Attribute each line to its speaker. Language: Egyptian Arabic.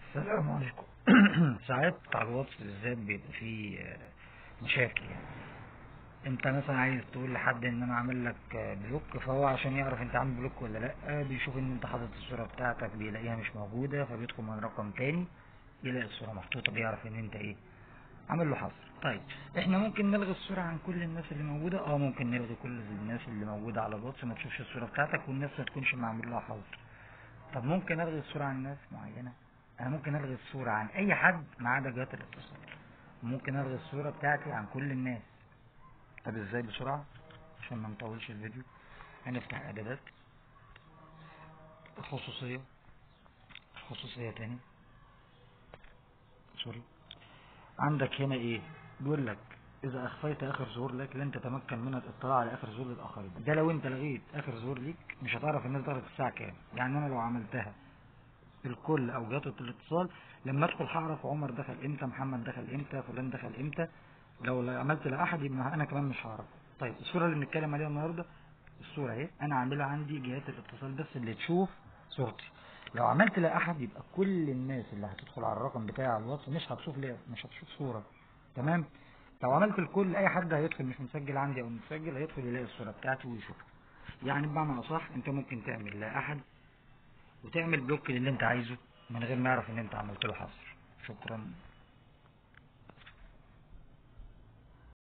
Speaker 1: السلام عليكم ساعات على الواتس بالذات بيبقى فيه آه، مشاكل يعني انت مثلا عايز تقول لحد ان انا عامل لك آه، بلوك فهو عشان يعرف انت عامل بلوك ولا لا بيشوف ان انت حاطط الصورة بتاعتك بيلاقيها مش موجودة فبيدخل من رقم تاني يلاقي الصورة محطوطة بيعرف ان انت ايه عامل له حظر طيب احنا ممكن نلغي الصورة عن كل الناس اللي موجودة اه ممكن نلغي كل الناس اللي موجودة على الواتس ما تشوفش الصورة بتاعتك والناس ما تكونش معمول لها حظر طب ممكن الغي الصورة عن ناس معينة انا ممكن الغي الصورة عن اي حد ما عدا جهات الاتصال ممكن الغي الصورة بتاعتي عن كل الناس طب ازاي بسرعة عشان ما نطولش الفيديو هنفتح اعدادات الخصوصية الخصوصية تاني سوري عندك هنا ايه بيقول لك اذا اخفيت اخر ظهور لك لن تتمكن من الاطلاع على اخر ظهور للاخرين ده لو انت لغيت اخر ظهور ليك مش هتعرف الناس دخلت الساعة كام يعني انا لو عملتها الكل او جهات الاتصال لما ادخل هعرف عمر دخل امتى محمد دخل امتى فلان دخل امتى لو عملت لاحد يبقى انا كمان مش هعرف طيب الصورة اللي بنتكلم عليها النهاردة الصورة اهي انا عاملها عندي جهات الاتصال بس اللي تشوف صورتي لو عملت لاحد يبقى كل الناس اللي هتدخل على الرقم بتاعي على الواتس مش هتشوف ليه مش هتشوف صورة تمام لو عملت الكل اي حد هيدخل مش مسجل عندي او متسجل هيدخل يلاقي الصورة بتاعتي ويشوفها يعني بمعنى اصح انت ممكن تعمل لا احد وتعمل بلوك للي انت عايزه من غير ما يعرف ان انت عملت له حصر شكرا